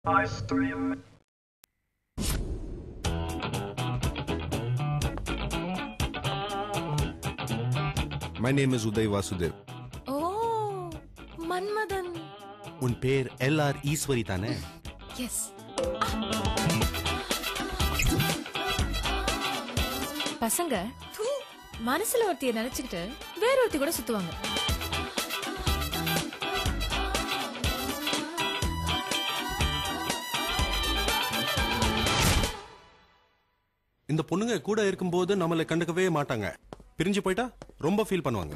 my name is Uday Vasudev ஓ மன்மதன் உன் பேர் எல் ஆர் ஈஸ்வரி தானே எஸ் பசங்க தூ, மனசுல ஒருத்திய நினைச்சுக்கிட்டு வேற ஒருத்தி கூட சுத்துவாங்க இந்த பொண்ணுங்க கூட இருக்கும்போது நம்மளை கண்டுக்கவே மாட்டாங்க பிரிஞ்சு போயிட்டா ரொம்ப ஃபீல் பண்ணுவாங்க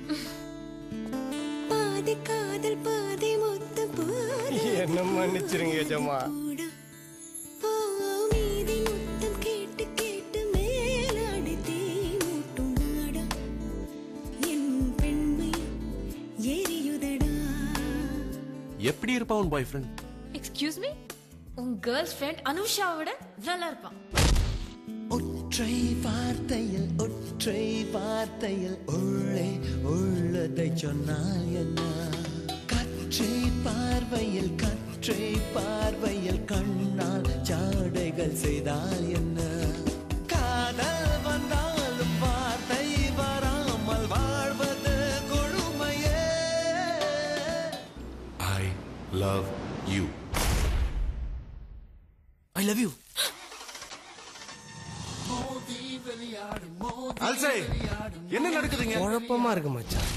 பாதி காதல் பாதி முத்து பாதி என்ன மன்னிச்சிருங்க எஜமா கூட ஓ மீதி முத்தம் கேட்டு கேட்டு மேலாடி தீ மூட்டும் நாடா என் பெண்மை எரியுதடா எப்படி இருப்பான் உன் பாய் ஃப்ரெண்ட் எக்ஸ்கியூஸ் மீ உன் கேர்ள் ஃப்ரெண்ட் அனுஷாவோட நல்லா இருப்பான் ஒற்றை வார்த்தையில் ஒற்றை வார்த்தையில் உள்ளே உள்ளதை சொன்னால் என்ன கற்றை பார்வையில் கற்றை பார்வையில் கண்ணால் ஜாடைகள் செய்தால் என்ன காதல் வந்தாலும் வார்த்தை வராமல் வாழ்வது கொழுமையே I love you I love you அல்சே என்ன நடக்குதுங்க குழப்பமா இருக்கு மச்சான்